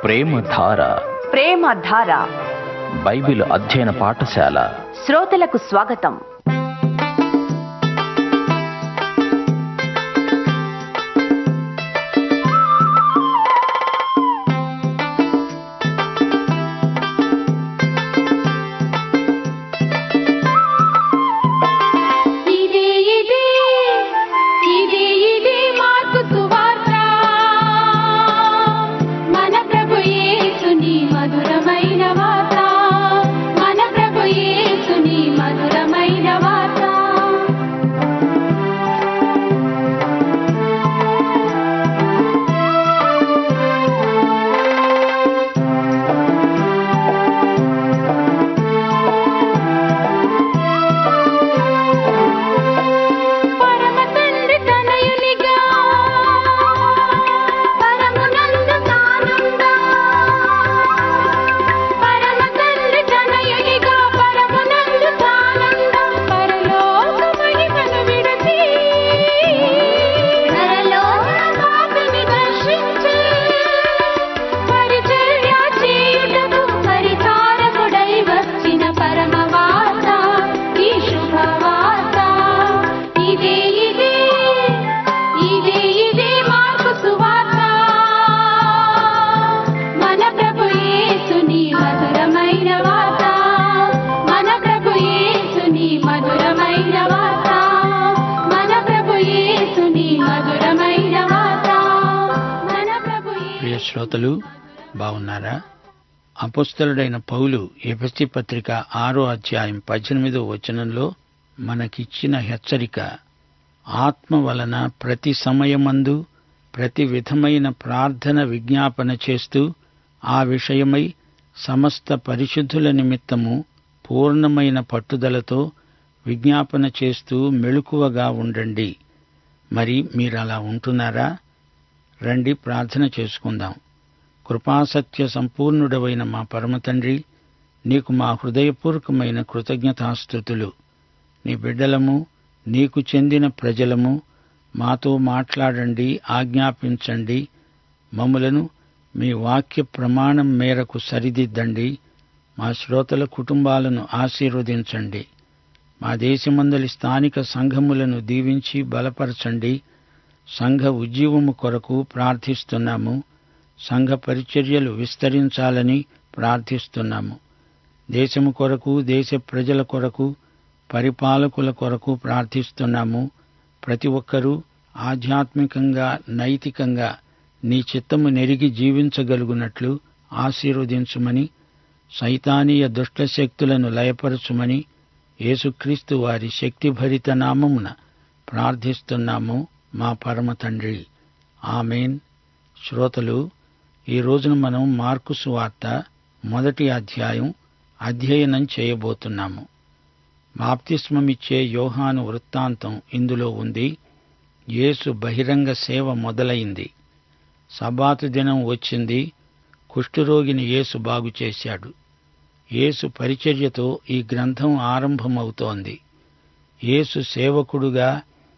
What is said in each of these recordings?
ప్రేమధార ప్రేమధార Bible అధ్యయన పాఠశాల శ్రోతలకు స్వాగతం ఇదే ఇదే ఇదే ఇదే మార్పు సువార్త మన ప్రభు యేసుని మధురమైన వార్త మన ప్రభు యేసుని మధురమైన వార్త పరమ తండ్రి తనయునిగా పరమునందు తానుండా పరమ తండ్రి తనయునిగా పరమునందు తానుండా పరలోక మహిమను విడచి నరలోక పాపిని దర్శించి పరిచర్య చేయుటకు పరిచారకుడై వచ్చిన పరమ వార్త ఈ శుభవార్త ఇదే ఇదే ఇదే ఇదే మార్పు సువార్త మన ప్రభు యేసుని మధురమైన వార్త మన ప్రభు యేసుని మధురమైన వార్త మన ప్రభు యేసుని మధురమైన వార్త మన ప్రభు యేసు ప్రియ శ్రోతలు బాగున్నారా అపుస్తలుడైన పౌలు ఎఫెసి పత్రిక ఆరో అధ్యాయం పద్దెనిమిదో వచనంలో మనకిచ్చిన హెచ్చరిక ఆత్మ వలన ప్రతి సమయమందు ప్రతి విధమైన ప్రార్థన విజ్ఞాపన చేస్తూ ఆ విషయమై సమస్త పరిశుద్ధుల నిమిత్తము పూర్ణమైన పట్టుదలతో విజ్ఞాపన చేస్తూ మెళుకువగా ఉండండి మరి మీరలా ఉంటున్నారా రండి ప్రార్థన చేసుకుందాం కృపాసత్య సంపూర్ణుడవైన మా పరమతండ్రి నీకు మా హృదయపూర్వకమైన కృతజ్ఞతాస్థుతులు నీ బిడ్డలము నీకు చెందిన ప్రజలము మాతో మాట్లాడండి ఆజ్ఞాపించండి మమ్ములను మీ వాక్య ప్రమాణం మేరకు సరిదిద్దండి మా శ్రోతల కుటుంబాలను ఆశీర్వదించండి మా దేశమందలి స్థానిక సంఘములను దీవించి బలపరచండి సంఘ ఉజ్జీవము కొరకు ప్రార్థిస్తున్నాము సంఘ పరిచర్యలు విస్తరించాలని ప్రార్థిస్తున్నాము దేశము కొరకు దేశ ప్రజల కొరకు పరిపాలకుల కొరకు ప్రార్థిస్తున్నాము ప్రతి ఒక్కరూ ఆధ్యాత్మికంగా నైతికంగా నీ చిత్తము నెరిగి జీవించగలుగునట్లు ఆశీర్వదించుమని సైతానీయ దుష్ట శక్తులను లయపరచుమని యేసుక్రీస్తు వారి శక్తిభరిత నామమున ప్రార్థిస్తున్నాము మా పరమ తండ్రి ఆమెన్ శ్రోతలు ఈ రోజున మనం మార్కు సువార్త మొదటి అధ్యాయం అధ్యయనం చేయబోతున్నాము బాప్తిస్మమిచ్చే యోహాను వృత్తాంతం ఇందులో ఉంది యేసు బహిరంగ సేవ మొదలైంది సబాతు దినం వచ్చింది కుష్ఠరోగిని యేసు బాగు చేశాడు యేసు పరిచర్యతో ఈ గ్రంథం ఆరంభమవుతోంది యేసు సేవకుడుగా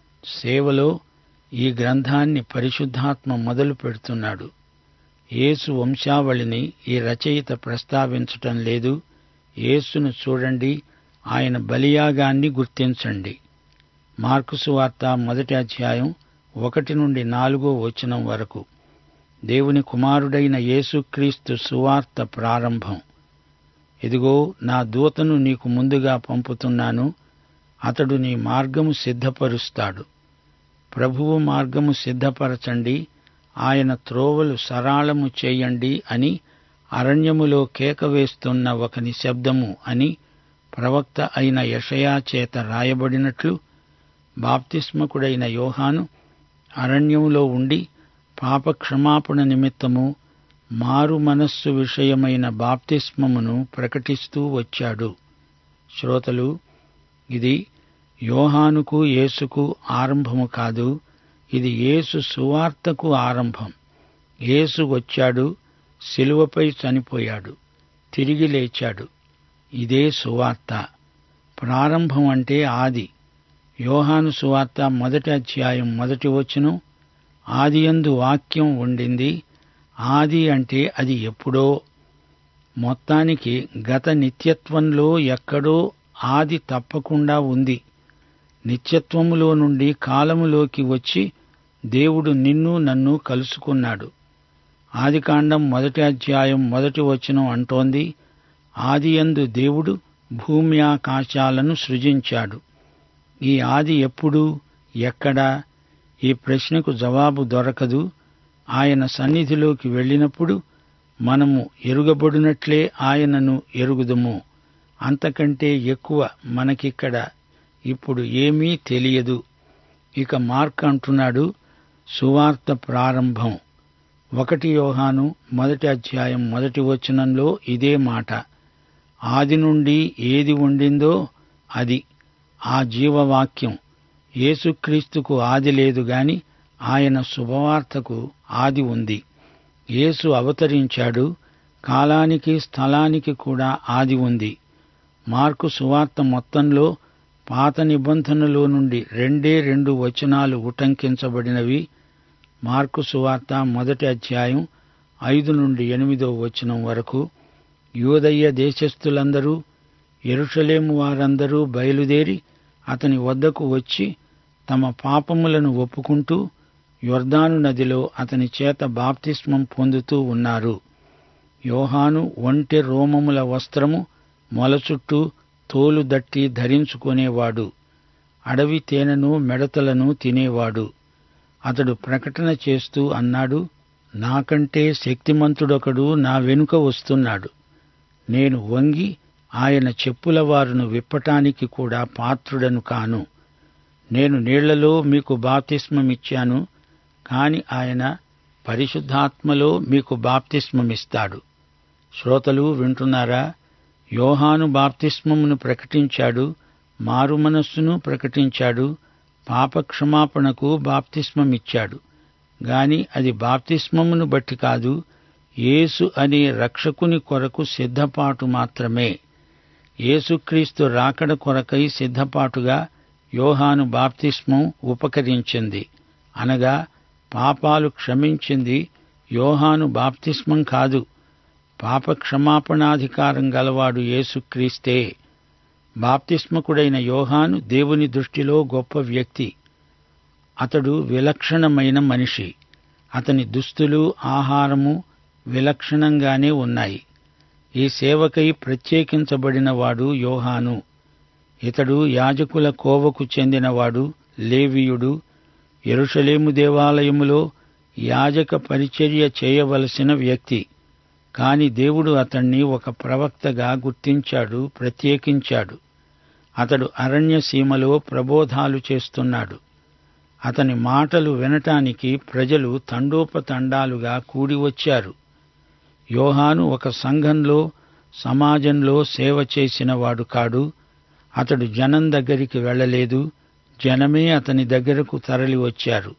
సేవలో ఈ గ్రంథాన్ని పరిశుద్ధాత్మ మొదలు పెడుతున్నాడు యేసు వంశావళిని ఈ రచయిత ప్రస్తావించటం లేదు యేసును చూడండి ఆయన బలియాగాన్ని గుర్తించండి మార్కుసు వార్త మొదటి అధ్యాయం ఒకటి నుండి నాలుగో వచనం వరకు దేవుని కుమారుడైన యేసుక్రీస్తు సువార్త ప్రారంభం ఇదిగో నా దూతను నీకు ముందుగా పంపుతున్నాను అతడు నీ మార్గము సిద్ధపరుస్తాడు ప్రభువు మార్గము సిద్ధపరచండి ఆయన త్రోవలు సరాళము చేయండి అని అరణ్యములో కేక వేస్తున్న ఒక నిశ్శబ్దము అని ప్రవక్త అయిన యషయా చేత రాయబడినట్లు బాప్తిస్మకుడైన యోహాను అరణ్యములో ఉండి పాపక్షమాపణ నిమిత్తము మారు మనస్సు విషయమైన బాప్తిస్మమును ప్రకటిస్తూ వచ్చాడు శ్రోతలు ఇది యోహానుకు యేసుకు ఆరంభము కాదు ఇది యేసు సువార్తకు ఆరంభం యేసు వచ్చాడు శిలువపై చనిపోయాడు తిరిగి లేచాడు ఇదే సువార్త ప్రారంభం అంటే ఆది యోహాను సువార్త మొదటి అధ్యాయం మొదటి వచనం ఆదియందు వాక్యం ఉండింది ఆది అంటే అది ఎప్పుడో మొత్తానికి గత నిత్యత్వంలో ఎక్కడో ఆది తప్పకుండా ఉంది నిత్యత్వములో నుండి కాలములోకి వచ్చి దేవుడు నిన్ను నన్ను కలుసుకున్నాడు ఆదికాండం మొదటి అధ్యాయం మొదటి వచనం అంటోంది ఆదియందు దేవుడు భూమి ఆకాశాలను సృజించాడు ఈ ఆది ఎప్పుడు ఎక్కడా ఈ ప్రశ్నకు జవాబు దొరకదు ఆయన సన్నిధిలోకి వెళ్ళినప్పుడు మనము ఎరుగబడినట్లే ఆయనను ఎరుగుదుము అంతకంటే ఎక్కువ మనకిక్కడ ఇప్పుడు ఏమీ తెలియదు ఇక మార్క్ అంటున్నాడు సువార్త ప్రారంభం ఒకటి యోహాను మొదటి అధ్యాయం మొదటి వచనంలో ఇదే మాట ఆది నుండి ఏది ఉండిందో అది ఆ జీవవాక్యం యేసుక్రీస్తుకు ఆది లేదు గాని ఆయన శుభవార్తకు ఆది ఉంది యేసు అవతరించాడు కాలానికి స్థలానికి కూడా ఆది ఉంది మార్కు సువార్త మొత్తంలో పాత నిబంధనలో నుండి రెండే రెండు వచనాలు ఉటంకించబడినవి మార్కు సువార్త మొదటి అధ్యాయం ఐదు నుండి ఎనిమిదో వచనం వరకు యూదయ్య దేశస్థులందరూ ఎరుషలేము వారందరూ బయలుదేరి అతని వద్దకు వచ్చి తమ పాపములను ఒప్పుకుంటూ యొర్దాను నదిలో అతని చేత బాప్తిస్మం పొందుతూ ఉన్నారు యోహాను ఒంటె రోమముల వస్త్రము మొల చుట్టూ తోలు దట్టి ధరించుకునేవాడు అడవి తేనెను మెడతలను తినేవాడు అతడు ప్రకటన చేస్తూ అన్నాడు నాకంటే శక్తిమంతుడొకడు నా వెనుక వస్తున్నాడు నేను వంగి ఆయన చెప్పుల వారును విప్పటానికి కూడా పాత్రుడను కాను నేను నీళ్లలో మీకు బాప్తిస్మమిచ్చాను కాని ఆయన పరిశుద్ధాత్మలో మీకు బాప్తిస్మమిస్తాడు శ్రోతలు వింటున్నారా యోహాను బాప్తిస్మమును ప్రకటించాడు మారు మనస్సును ప్రకటించాడు పాపక్షమాపణకు బాప్తిస్మమిచ్చాడు గాని అది బాప్తిస్మమును బట్టి కాదు యేసు అనే రక్షకుని కొరకు సిద్ధపాటు మాత్రమే యేసుక్రీస్తు రాకడ కొరకై సిద్ధపాటుగా యోహాను బాప్తిస్మం ఉపకరించింది అనగా పాపాలు క్షమించింది యోహాను బాప్తిస్మం కాదు పాపక్షమాపణాధికారం గలవాడు యేసుక్రీస్తే బాప్తిస్మకుడైన యోహాను దేవుని దృష్టిలో గొప్ప వ్యక్తి అతడు విలక్షణమైన మనిషి అతని దుస్తులు ఆహారము విలక్షణంగానే ఉన్నాయి ఈ సేవకై ప్రత్యేకించబడినవాడు యోహాను ఇతడు యాజకుల కోవకు చెందినవాడు లేవీయుడు ఎరుషలేము దేవాలయములో యాజక పరిచర్య చేయవలసిన వ్యక్తి కాని దేవుడు అతణ్ణి ఒక ప్రవక్తగా గుర్తించాడు ప్రత్యేకించాడు అతడు అరణ్య సీమలో ప్రబోధాలు చేస్తున్నాడు అతని మాటలు వినటానికి ప్రజలు తండోపతండాలుగా కూడి వచ్చారు యోహాను ఒక సంఘంలో సమాజంలో సేవ చేసినవాడు కాడు అతడు జనం దగ్గరికి వెళ్ళలేదు జనమే అతని దగ్గరకు తరలి వచ్చారు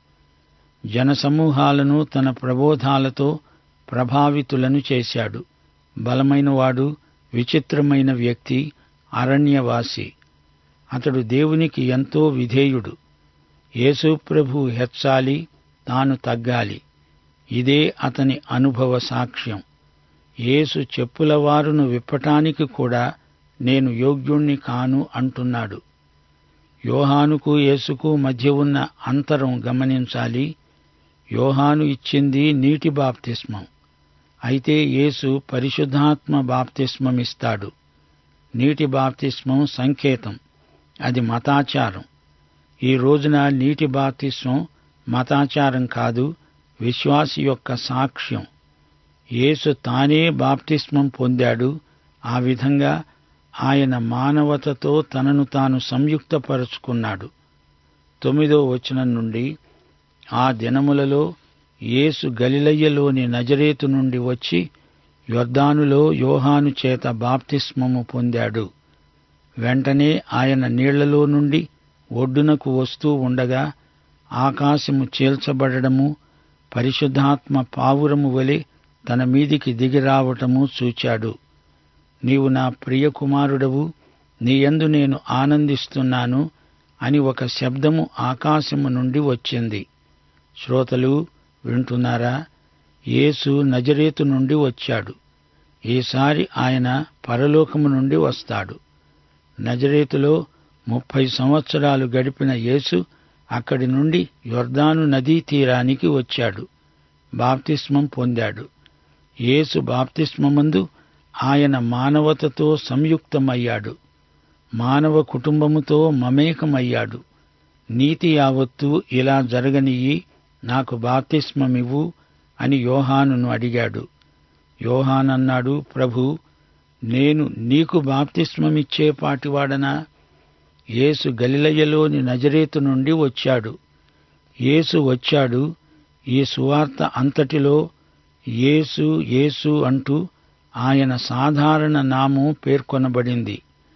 జనసమూహాలను తన ప్రబోధాలతో ప్రభావితులను చేశాడు బలమైనవాడు విచిత్రమైన వ్యక్తి అరణ్యవాసి అతడు దేవునికి ఎంతో విధేయుడు యేసు ప్రభు హెచ్చాలి తాను తగ్గాలి ఇదే అతని అనుభవ సాక్ష్యం యేసు చెప్పుల వారును విప్పటానికి కూడా నేను యోగ్యుణ్ణి కాను అంటున్నాడు యోహానుకు యేసుకు మధ్య ఉన్న అంతరం గమనించాలి యోహాను ఇచ్చింది నీటి బాప్తిస్మం అయితే యేసు పరిశుద్ధాత్మ బాప్తిస్మమిస్తాడు నీటి బాప్తిస్మం సంకేతం అది మతాచారం ఈ రోజున నీటి బాప్తిస్మం మతాచారం కాదు విశ్వాసి యొక్క సాక్ష్యం యేసు తానే బాప్తిస్మం పొందాడు ఆ విధంగా ఆయన మానవతతో తనను తాను సంయుక్తపరుచుకున్నాడు తొమ్మిదో వచనం నుండి ఆ దినములలో యేసు గలిలయ్యలోని నజరేతు నుండి వచ్చి యొర్దానులో యోహాను చేత బాప్తిస్మము పొందాడు వెంటనే ఆయన నీళ్లలో నుండి ఒడ్డునకు వస్తూ ఉండగా ఆకాశము చీల్చబడము పరిశుద్ధాత్మ పావురము వలె తన మీదికి దిగిరావటము చూచాడు నీవు నా ప్రియ కుమారుడవు నీయందు నేను ఆనందిస్తున్నాను అని ఒక శబ్దము ఆకాశము నుండి వచ్చింది శ్రోతలు వింటున్నారా యేసు నజరేతు నుండి వచ్చాడు ఈసారి ఆయన పరలోకము నుండి వస్తాడు నజరేతులో ముప్పై సంవత్సరాలు గడిపిన యేసు అక్కడి నుండి యొర్దాను నదీ తీరానికి వచ్చాడు బాప్తిస్మం పొందాడు యేసు బాప్తిస్మమందు ఆయన మానవతతో సంయుక్తమయ్యాడు మానవ కుటుంబముతో మమేకమయ్యాడు నీతి యావత్తు ఇలా జరగనియ్యి నాకు బాప్తిస్మమివ్వు అని యోహానును అడిగాడు యోహానన్నాడు ప్రభు నేను నీకు బాప్తిస్మమిచ్చే పాటివాడనా యేసు గలిలయలోని నజరేతు నుండి వచ్చాడు యేసు వచ్చాడు ఈ సువార్త అంతటిలో యేసు యేసు అంటూ ఆయన సాధారణ నామం పేర్కొనబడింది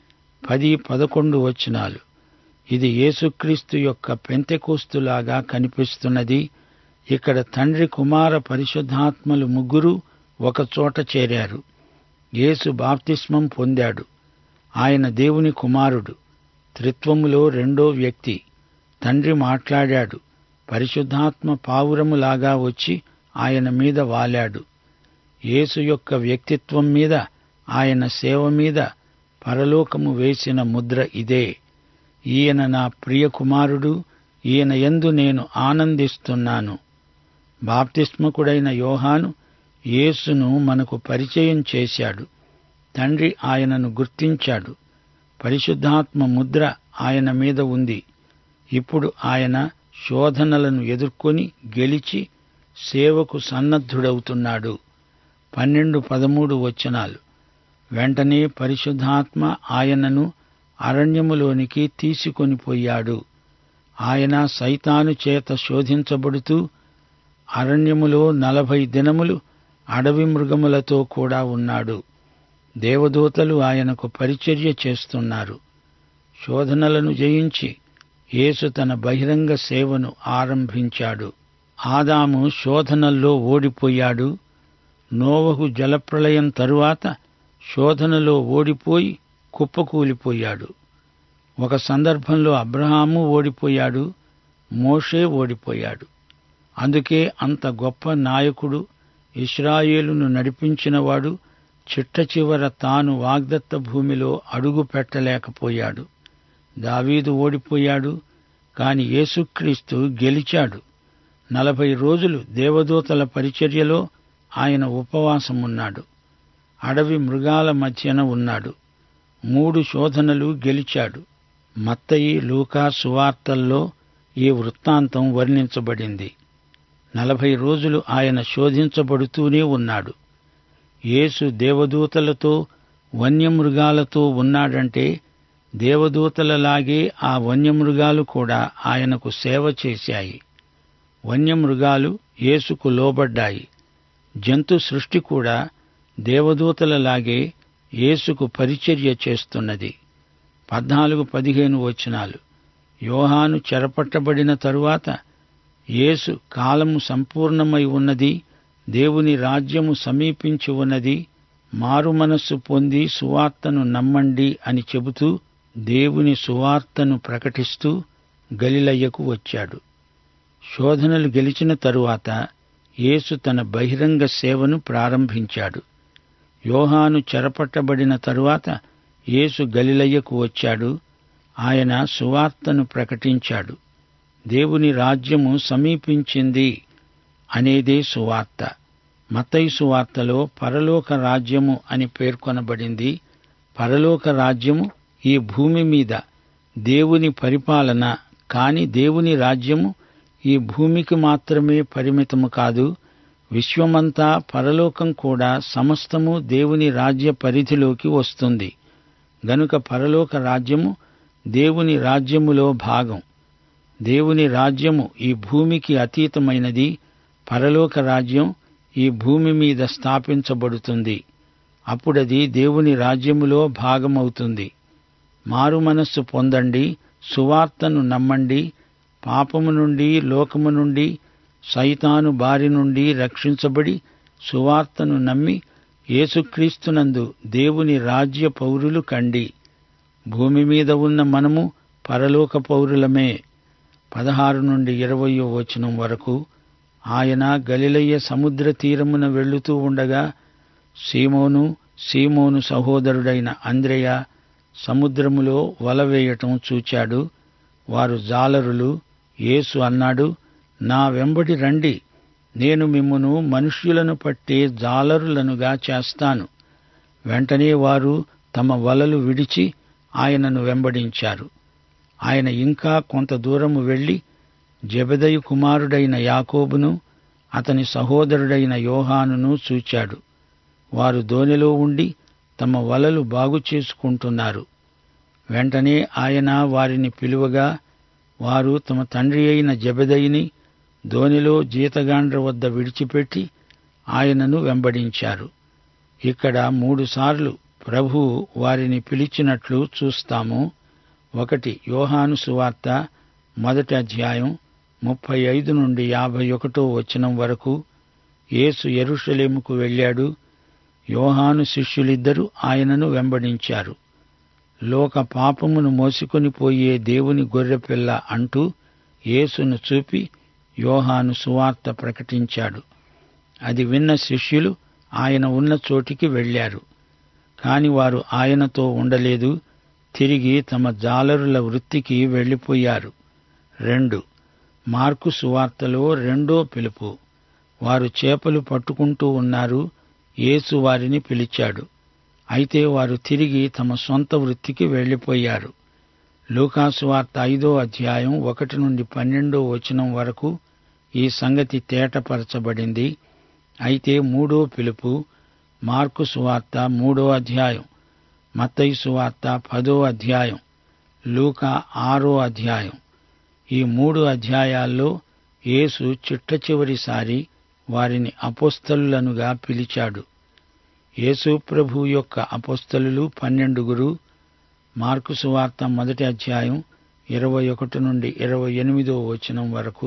పది పదకొండు వచనాలు ఇది యేసుక్రీస్తు యొక్క పెంతెకోస్తులాగా కనిపిస్తున్నది ఇక్కడ తండ్రి కుమార పరిశుద్ధాత్మలు ముగ్గురు ఒకచోట చేరారు యేసు బాప్తిస్మం పొందాడు ఆయన దేవుని కుమారుడు త్రిత్వములో రెండో వ్యక్తి తండ్రి మాట్లాడాడు పరిశుద్ధాత్మ పావురములాగా వచ్చి ఆయన మీద వాలాడు యేసు యొక్క వ్యక్తిత్వం మీద ఆయన సేవ మీద పరలోకము వేసిన ముద్ర ఇదే ఈయన నా ప్రియ కుమారుడు ఈయన యందు నేను ఆనందిస్తున్నాను బాప్తిస్మకుడైన యోహాను యేసును మనకు పరిచయం చేశాడు తండ్రి ఆయనను గుర్తించాడు పరిశుద్ధాత్మ ముద్ర ఆయన మీద ఉంది ఇప్పుడు ఆయన శోధనలను ఎదుర్కొని గెలిచి సేవకు సన్నద్ధుడవుతున్నాడు పన్నెండు పదమూడు వచనాలు వెంటనే పరిశుద్ధాత్మ ఆయనను అరణ్యములోనికి తీసుకొనిపోయాడు ఆయన సైతాను చేత శోధించబడుతూ అరణ్యములో నలభై దినములు అడవి మృగములతో కూడా ఉన్నాడు దేవదూతలు ఆయనకు పరిచర్య చేస్తున్నారు శోధనలను జయించి యేసు తన బహిరంగ సేవను ఆరంభించాడు ఆదాము శోధనల్లో ఓడిపోయాడు నోవహు జలప్రళయం తరువాత శోధనలో ఓడిపోయి కుప్పకూలిపోయాడు ఒక సందర్భంలో అబ్రహాము ఓడిపోయాడు మోషే ఓడిపోయాడు అందుకే అంత గొప్ప నాయకుడు ఇస్రాయేలును నడిపించినవాడు చిట్ట చివర తాను వాగ్దత్త భూమిలో అడుగు పెట్టలేకపోయాడు దావీదు ఓడిపోయాడు కాని యేసుక్రీస్తు గెలిచాడు నలభై రోజులు దేవదూతల పరిచర్యలో ఆయన ఉపవాసమున్నాడు అడవి మృగాల మధ్యన ఉన్నాడు మూడు శోధనలు గెలిచాడు మత్తయి లూకా సువార్తల్లో ఈ వృత్తాంతం వర్ణించబడింది నలభై రోజులు ఆయన శోధించబడుతూనే ఉన్నాడు యేసు దేవదూతలతో వన్యమృగాలతో ఉన్నాడంటే దేవదూతలలాగే ఆ వన్యమృగాలు కూడా ఆయనకు సేవ చేశాయి వన్యమృగాలు యేసుకు లోబడ్డాయి జంతు సృష్టి కూడా దేవదూతలలాగే యేసుకు పరిచర్య చేస్తున్నది పద్నాలుగు పదిహేను వచనాలు యోహాను చెరపట్టబడిన తరువాత యేసు కాలము సంపూర్ణమై ఉన్నది దేవుని రాజ్యము సమీపించి ఉన్నది మారు మనస్సు పొంది సువార్తను నమ్మండి అని చెబుతూ దేవుని సువార్తను ప్రకటిస్తూ గలిలయ్యకు వచ్చాడు శోధనలు గెలిచిన తరువాత యేసు తన బహిరంగ సేవను ప్రారంభించాడు యోహాను చెరపట్టబడిన తరువాత యేసు గలిలయ్యకు వచ్చాడు ఆయన సువార్తను ప్రకటించాడు దేవుని రాజ్యము సమీపించింది అనేదే సువార్త మతయి సువార్తలో పరలోక రాజ్యము అని పేర్కొనబడింది పరలోక రాజ్యము ఈ భూమి మీద దేవుని పరిపాలన కాని దేవుని రాజ్యము ఈ భూమికి మాత్రమే పరిమితము కాదు విశ్వమంతా పరలోకం కూడా సమస్తము దేవుని రాజ్య పరిధిలోకి వస్తుంది గనుక పరలోక రాజ్యము దేవుని రాజ్యములో భాగం దేవుని రాజ్యము ఈ భూమికి అతీతమైనది పరలోక రాజ్యం ఈ భూమి మీద స్థాపించబడుతుంది అప్పుడది దేవుని రాజ్యములో భాగమవుతుంది మారు మనస్సు పొందండి సువార్తను నమ్మండి పాపము నుండి లోకము నుండి సైతాను బారి నుండి రక్షించబడి సువార్తను నమ్మి యేసుక్రీస్తునందు దేవుని రాజ్య పౌరులు కండి భూమి మీద ఉన్న మనము పరలోక పౌరులమే పదహారు నుండి ఇరవయో వచనం వరకు ఆయన గలిలయ్య సముద్ర తీరమున వెళ్లుతూ ఉండగా సీమోను సీమోను సహోదరుడైన అంద్రెయ సముద్రములో వల వేయటం చూచాడు వారు జాలరులు యేసు అన్నాడు నా వెంబడి రండి నేను మిమ్మును మనుష్యులను పట్టే జాలరులనుగా చేస్తాను వెంటనే వారు తమ వలలు విడిచి ఆయనను వెంబడించారు ఆయన ఇంకా కొంత దూరము వెళ్లి జబెదయి కుమారుడైన యాకోబును అతని సహోదరుడైన యోహానును చూచాడు వారు దోణిలో ఉండి తమ వలలు బాగు చేసుకుంటున్నారు వెంటనే ఆయన వారిని పిలువగా వారు తమ తండ్రి అయిన జబెదయిని దోణిలో జీతగాండ్ర వద్ద విడిచిపెట్టి ఆయనను వెంబడించారు ఇక్కడ మూడుసార్లు ప్రభు వారిని పిలిచినట్లు చూస్తాము ఒకటి యోహాను సువార్త మొదటి అధ్యాయం ముప్పై ఐదు నుండి యాభై ఒకటో వచనం వరకు యేసు ఎరుషలేముకు వెళ్ళాడు యోహాను శిష్యులిద్దరూ ఆయనను వెంబడించారు లోక పాపమును మోసుకొని పోయే దేవుని గొర్రెపిల్ల అంటూ యేసును చూపి యోహాను సువార్త ప్రకటించాడు అది విన్న శిష్యులు ఆయన ఉన్న చోటికి వెళ్ళారు కాని వారు ఆయనతో ఉండలేదు తిరిగి తమ జాలరుల వృత్తికి వెళ్ళిపోయారు రెండు మార్కు సువార్తలో రెండో పిలుపు వారు చేపలు పట్టుకుంటూ ఉన్నారు యేసు వారిని పిలిచాడు అయితే వారు తిరిగి తమ సొంత వృత్తికి వెళ్ళిపోయారు లూకాసు వార్త ఐదో అధ్యాయం ఒకటి నుండి పన్నెండో వచనం వరకు ఈ సంగతి తేటపరచబడింది అయితే మూడో పిలుపు మార్కు సువార్త మూడో అధ్యాయం మత్తయి సువార్త పదో అధ్యాయం లూకా ఆరో అధ్యాయం ఈ మూడు అధ్యాయాల్లో యేసు చిట్ట చివరిసారి వారిని అపోస్తలులనుగా పిలిచాడు యేసు ప్రభు యొక్క అపోస్తలులు పన్నెండుగురు మార్కు సువార్త మొదటి అధ్యాయం ఇరవై ఒకటి నుండి ఇరవై ఎనిమిదో వచనం వరకు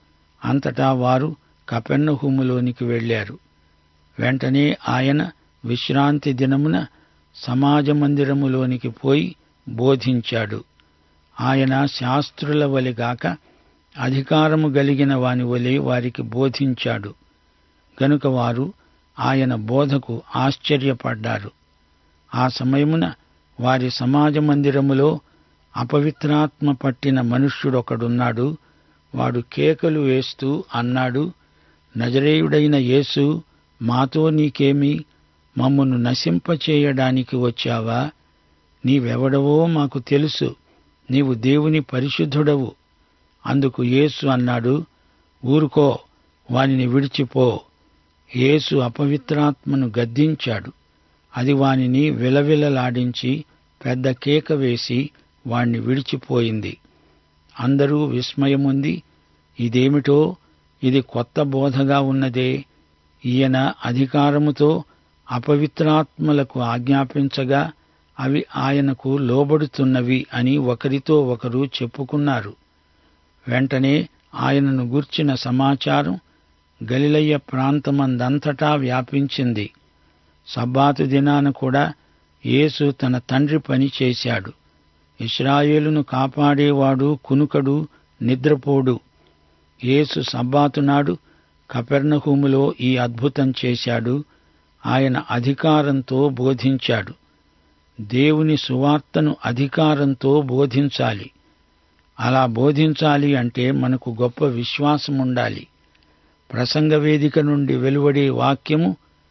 అంతటా వారు కపెన్నహుములోనికి వెళ్లారు వెంటనే ఆయన విశ్రాంతి దినమున సమాజ మందిరములోనికి పోయి బోధించాడు ఆయన శాస్త్రుల వలె గాక అధికారము గలిగిన వాని వలె వారికి బోధించాడు గనుక వారు ఆయన బోధకు ఆశ్చర్యపడ్డారు ఆ సమయమున వారి సమాజ మందిరములో అపవిత్రాత్మ పట్టిన మనుష్యుడొకడున్నాడు వాడు కేకలు వేస్తూ అన్నాడు నజరేయుడైన యేసు మాతో నీకేమి మమ్మను నశింపచేయడానికి వచ్చావా నీవెవడవో మాకు తెలుసు నీవు దేవుని పరిశుద్ధుడవు అందుకు యేసు అన్నాడు ఊరుకో వానిని విడిచిపో యేసు అపవిత్రాత్మను గద్దించాడు అది వానిని విలవిలలాడించి పెద్ద కేక వేసి వాణ్ణి విడిచిపోయింది అందరూ విస్మయముంది ఇదేమిటో ఇది కొత్త బోధగా ఉన్నదే ఈయన అధికారముతో అపవిత్రాత్మలకు ఆజ్ఞాపించగా అవి ఆయనకు లోబడుతున్నవి అని ఒకరితో ఒకరు చెప్పుకున్నారు వెంటనే ఆయనను గూర్చిన సమాచారం గలిలయ్య ప్రాంతమందంతటా వ్యాపించింది సబ్బాతు దినాన కూడా యేసు తన తండ్రి పని చేశాడు ఇస్రాయేలును కాపాడేవాడు కునుకడు నిద్రపోడు యేసు సబ్బాతునాడు కపెర్నహూములో ఈ అద్భుతం చేశాడు ఆయన అధికారంతో బోధించాడు దేవుని సువార్తను అధికారంతో బోధించాలి అలా బోధించాలి అంటే మనకు గొప్ప విశ్వాసం ఉండాలి ప్రసంగ వేదిక నుండి వెలువడే వాక్యము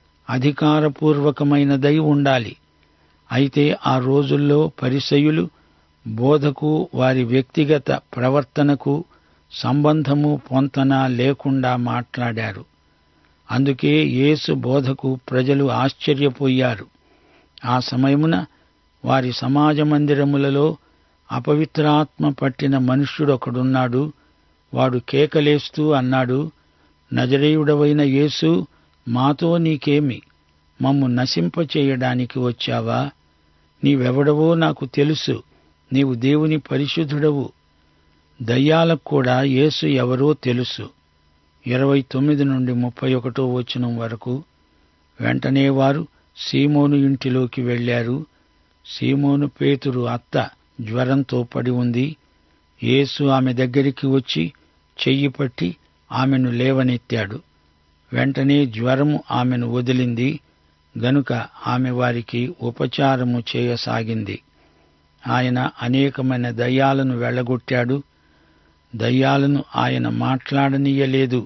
అధికారపూర్వకమైనదై ఉండాలి అయితే ఆ రోజుల్లో పరిసయులు బోధకు వారి వ్యక్తిగత ప్రవర్తనకు సంబంధము పొంతన లేకుండా మాట్లాడారు అందుకే యేసు బోధకు ప్రజలు ఆశ్చర్యపోయారు ఆ సమయమున వారి సమాజ మందిరములలో అపవిత్రాత్మ పట్టిన మనుష్యుడొకడున్నాడు వాడు కేకలేస్తూ అన్నాడు నజరేయుడవైన యేసు మాతో నీకేమి మమ్ము నశింపచేయడానికి వచ్చావా నీవెవడవో నాకు తెలుసు నీవు దేవుని పరిశుద్ధుడవు దయ్యాలకు కూడా యేసు ఎవరో తెలుసు ఇరవై తొమ్మిది నుండి ముప్పై ఒకటో వచనం వరకు వెంటనే వారు సీమోను ఇంటిలోకి వెళ్లారు సీమోను పేతురు అత్త జ్వరంతో పడి ఉంది యేసు ఆమె దగ్గరికి వచ్చి చెయ్యి పట్టి ఆమెను లేవనెత్తాడు వెంటనే జ్వరము ఆమెను వదిలింది గనుక ఆమె వారికి ఉపచారము చేయసాగింది ఆయన అనేకమైన దయ్యాలను వెళ్ళగొట్టాడు దయ్యాలను ఆయన మాట్లాడనీయలేదు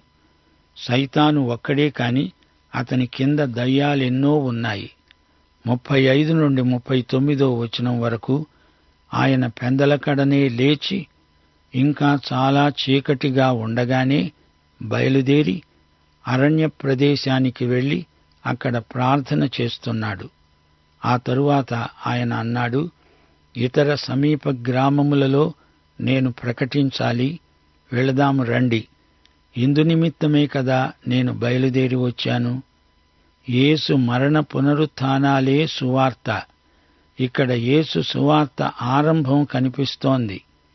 సైతాను ఒక్కడే కాని అతని కింద దయ్యాలెన్నో ఉన్నాయి ముప్పై ఐదు నుండి ముప్పై తొమ్మిదో వచనం వరకు ఆయన పెందలకడనే లేచి ఇంకా చాలా చీకటిగా ఉండగానే బయలుదేరి అరణ్య ప్రదేశానికి వెళ్లి అక్కడ ప్రార్థన చేస్తున్నాడు ఆ తరువాత ఆయన అన్నాడు ఇతర సమీప గ్రామములలో నేను ప్రకటించాలి వెళదాము రండి ఇందు నిమిత్తమే కదా నేను బయలుదేరి వచ్చాను యేసు మరణ పునరుత్థానాలే సువార్త ఇక్కడ యేసు సువార్త ఆరంభం కనిపిస్తోంది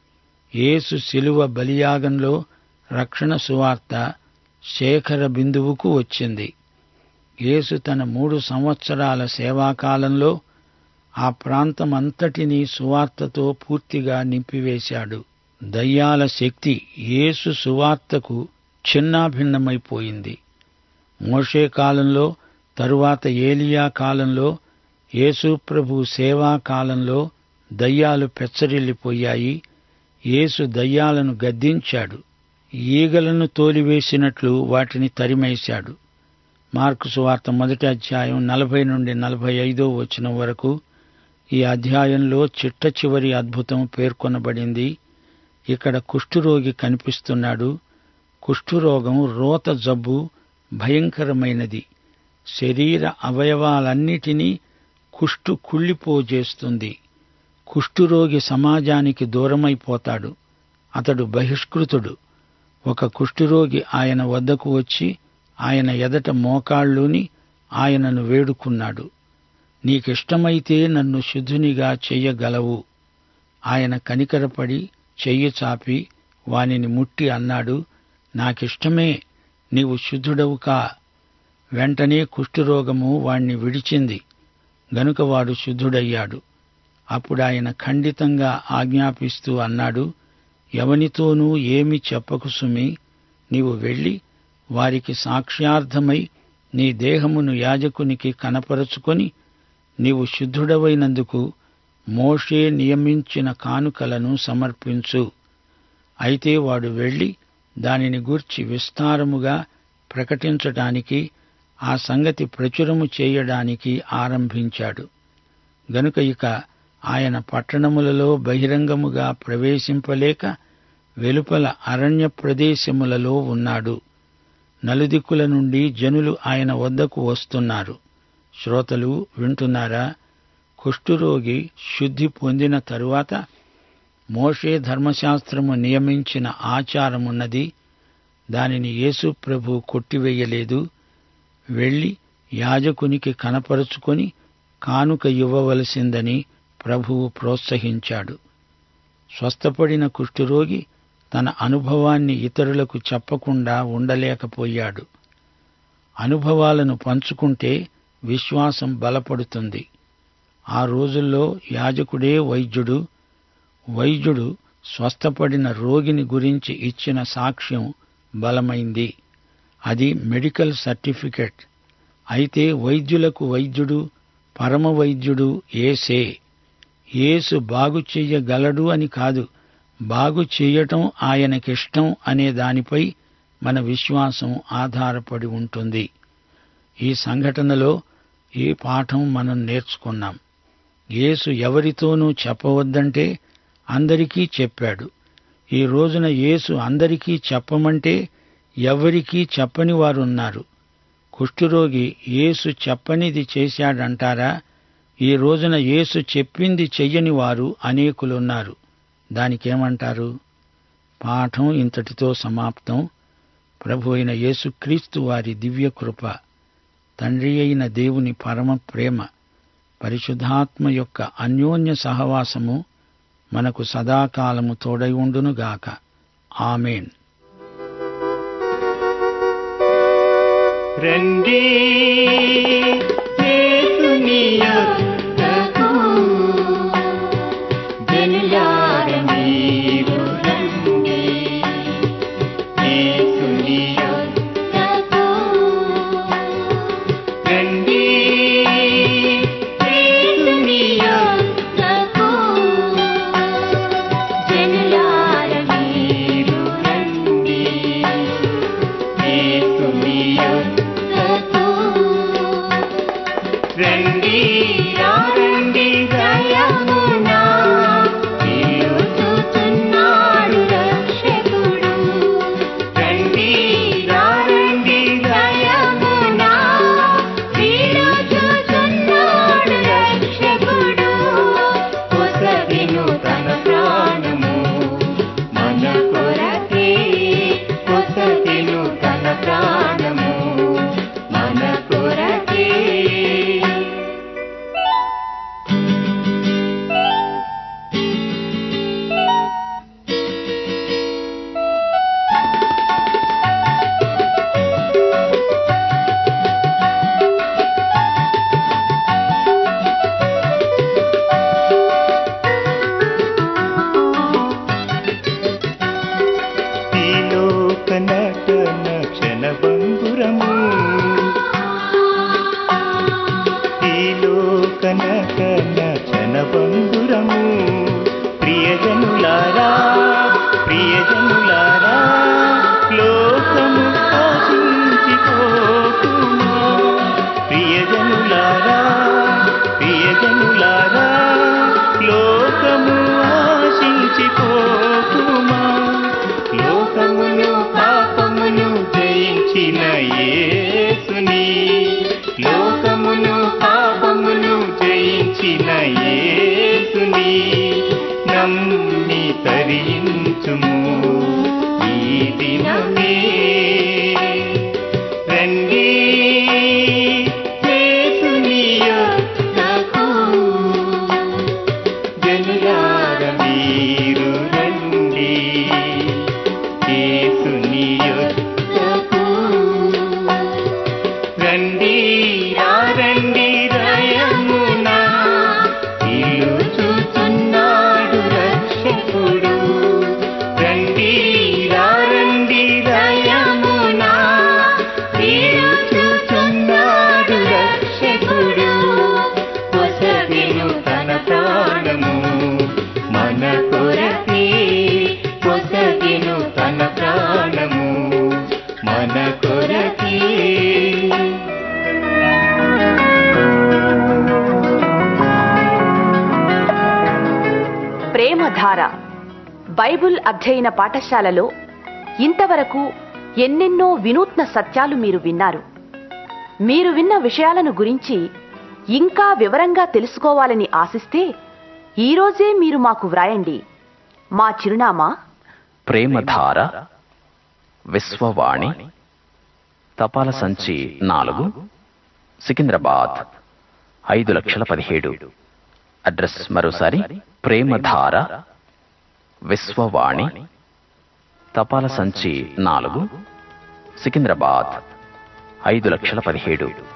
యేసు శిలువ బలియాగంలో రక్షణ సువార్త శేఖర బిందువుకు వచ్చింది యేసు తన మూడు సంవత్సరాల సేవాకాలంలో ఆ ప్రాంతమంతటినీ సువార్తతో పూర్తిగా నింపివేశాడు దయ్యాల శక్తి యేసు సువార్తకు చిన్నాభిన్నమైపోయింది మోషే కాలంలో తరువాత ఏలియా కాలంలో యేసు ప్రభు సేవా కాలంలో దయ్యాలు పెచ్చరిల్లిపోయాయి యేసు దయ్యాలను గద్దించాడు ఈగలను తోలివేసినట్లు వాటిని తరిమేశాడు మార్కు సువార్త మొదటి అధ్యాయం నలభై నుండి నలభై ఐదో వచనం వరకు ఈ అధ్యాయంలో చిట్ట చివరి అద్భుతం పేర్కొనబడింది ఇక్కడ కుష్ఠురోగి కనిపిస్తున్నాడు కుష్ఠురోగం రోత జబ్బు భయంకరమైనది శరీర అవయవాలన్నిటినీ కుష్టు కుళ్ళిపోజేస్తుంది కుష్ఠురోగి సమాజానికి దూరమైపోతాడు అతడు బహిష్కృతుడు ఒక కుష్ఠురోగి ఆయన వద్దకు వచ్చి ఆయన ఎదట మోకాళ్ళూని ఆయనను వేడుకున్నాడు నీకిష్టమైతే నన్ను శుద్ధునిగా చెయ్యగలవు ఆయన కనికరపడి చెయ్యి చాపి వానిని ముట్టి అన్నాడు నాకిష్టమే నీవు శుద్ధుడవు కా వెంటనే కుష్ఠురోగము వాణ్ణి విడిచింది గనుక వాడు శుద్ధుడయ్యాడు అప్పుడాయన ఖండితంగా ఆజ్ఞాపిస్తూ అన్నాడు ఎవనితోనూ ఏమి చెప్పకు సుమి నీవు వెళ్ళి వారికి సాక్ష్యార్థమై నీ దేహమును యాజకునికి కనపరుచుకొని నీవు శుద్ధుడవైనందుకు మోషే నియమించిన కానుకలను సమర్పించు అయితే వాడు వెళ్ళి దానిని గూర్చి విస్తారముగా ప్రకటించటానికి ఆ సంగతి ప్రచురము చేయడానికి ఆరంభించాడు గనుక ఇక ఆయన పట్టణములలో బహిరంగముగా ప్రవేశింపలేక వెలుపల అరణ్య ప్రదేశములలో ఉన్నాడు నలుదిక్కుల నుండి జనులు ఆయన వద్దకు వస్తున్నారు శ్రోతలు వింటున్నారా కుష్ఠురోగి శుద్ధి పొందిన తరువాత మోషే ధర్మశాస్త్రము నియమించిన ఆచారమున్నది దానిని యేసు ప్రభు కొట్టివేయలేదు వెళ్లి యాజకునికి కనపరుచుకొని కానుక ఇవ్వవలసిందని ప్రభువు ప్రోత్సహించాడు స్వస్థపడిన కుష్ఠురోగి తన అనుభవాన్ని ఇతరులకు చెప్పకుండా ఉండలేకపోయాడు అనుభవాలను పంచుకుంటే విశ్వాసం బలపడుతుంది ఆ రోజుల్లో యాజకుడే వైద్యుడు వైద్యుడు స్వస్థపడిన రోగిని గురించి ఇచ్చిన సాక్ష్యం బలమైంది అది మెడికల్ సర్టిఫికెట్ అయితే వైద్యులకు వైద్యుడు పరమ వైద్యుడు ఏసే యేసు బాగు చెయ్యగలడు అని కాదు బాగు చెయ్యటం ఆయనకిష్టం అనే దానిపై మన విశ్వాసం ఆధారపడి ఉంటుంది ఈ సంఘటనలో ఈ పాఠం మనం నేర్చుకున్నాం యేసు ఎవరితోనూ చెప్పవద్దంటే అందరికీ చెప్పాడు ఈ రోజున యేసు అందరికీ చెప్పమంటే ఎవరికీ చెప్పని వారున్నారు కుష్ఠురోగి యేసు చెప్పనిది చేశాడంటారా ఈ రోజున యేసు చెప్పింది చెయ్యని వారు అనేకులున్నారు దానికేమంటారు పాఠం ఇంతటితో సమాప్తం ప్రభు అయిన యేసుక్రీస్తు వారి దివ్యకృప తండ్రి అయిన దేవుని పరమ ప్రేమ పరిశుద్ధాత్మ యొక్క అన్యోన్య సహవాసము మనకు సదాకాలము తోడై ఉండునుగాక ఆమెన్ రండి యేసుని యొద్దకు జనులార నీవు రండి యేసుని రండి యేసుని యొద్దకు. జనులార మీరు రండి యేసుని యొద్దకు. రండి రండి దయమున పిలుచుచున్నాడు రక్షకుడు రండి రండి దయమున పిలుచుచున్నాడు రక్షకుడు పొసగిను తన ప్రాణము మన కొరకే పొసగిను తన ప్రాణము మన కొరకే ఈ లోక నటన క్షణభంగురము ఈ లోక నటన క్షణభంగురము ప్రియజనులారా ప్రియజనులారా లోకము ఆశించిపోకుమా ప్రియజనులారా ప్రియజనులారా లోకము ఆశించిపోకుమా లోకమును పాపమును జయించిన యేసుని లోకమును పాపమును జయించిన యేసుని నమ్మి తరించుము ఈ దినమే రండి యేసుని యొద్దకు. జనులార మీరు రండి యేసుని యొద్దకు. రండి రండి దయమున పిలుచుచున్నాడు రక్షకుడు రండి రండి దయమున పిలుచుచున్నాడు రక్షకుడు పొసగిను తన ప్రాణము మన కొరకే పొసగిను తన ప్రాణము మన కొరకే ప్రేమధార బైబుల్ అధ్యయన పాఠశాలలో ఇంతవరకు ఎన్నెన్నో వినూత్న సత్యాలు మీరు విన్నారు మీరు విన్న విషయాలను గురించి ఇంకా వివరంగా తెలుసుకోవాలని ఆశిస్తే ఈరోజే మీరు మాకు వ్రాయండి మా చిరునామా ప్రేమధార విశ్వవాణి తపాల సంచి నాలుగు సికింద్రాబాద్ ఐదు లక్షల పదిహేడు అడ్రస్ మరోసారి ప్రేమధార విశ్వవాణి తపాల సంచి నాలుగు సికింద్రాబాద్ ఐదు లక్షల పదిహేడు